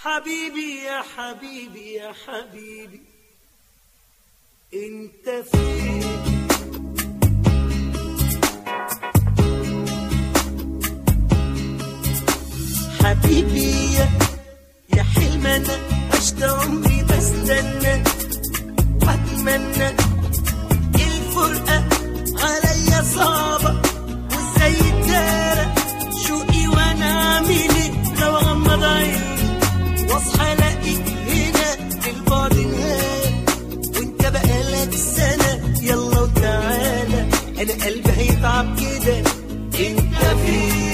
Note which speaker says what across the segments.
Speaker 1: حبيبي يا حبيبي يا حبيبي انت فين حبيبي يا يا حلم انا عشت عمري بستنى واتمنى الفرقه عليا صعبه وازاي تدارى شوقي وانا اعمل ايه لو اغمض عيني واصحى الاقيك هنا في البعد نهايه وانت بقالك سنه يلا وتعالى انا قلبي هيتعب كده انت فين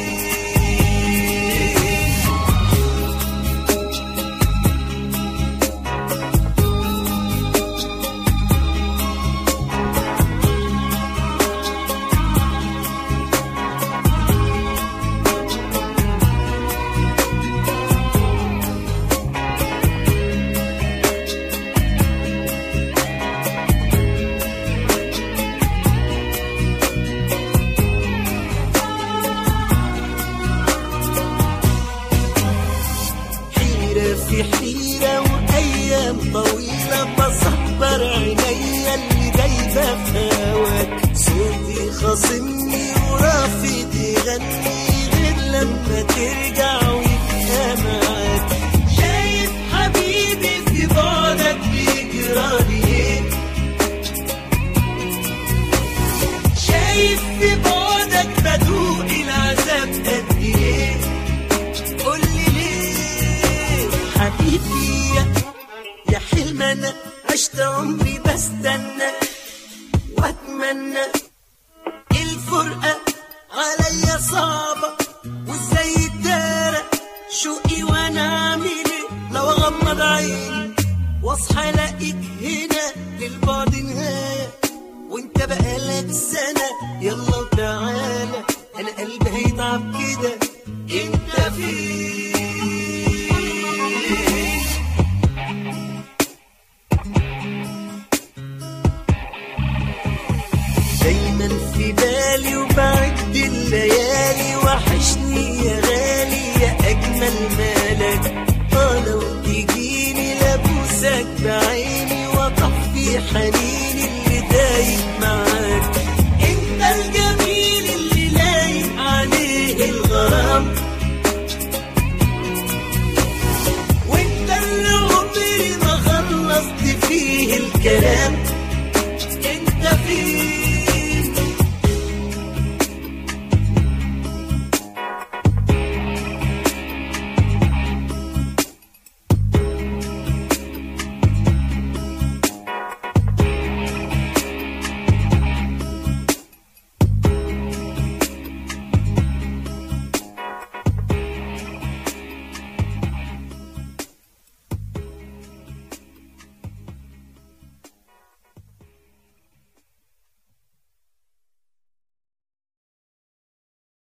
Speaker 1: حيرة في حيرة وأيام طويلة بصبر عينيا اللي دايبة في هواك صوتي خاصمني ورافض يغني غير لما ترجع ويبقى معاك شايف حبيبي في بعدك بيجرالي ايه شايف في بعدك بدوق العذاب قد ايه قولي ليه حبيبي يا يا حلم انا عشت عمري بستنى واتمنى الفرقة عليا صعبة وازاي تدارى شوقي وانا اعمل ايه لو اغمض عيني واصحى الاقيك هنا للبعد نهاية وانت بقالك سنة يلا وتعالى انا قلبي هيتعب كده انت فين دايما في بالي وبعد الليالي وحشني يا غالي يا اجمل مالك اه لو تجيني لابوسك بعيني واطفي حنيني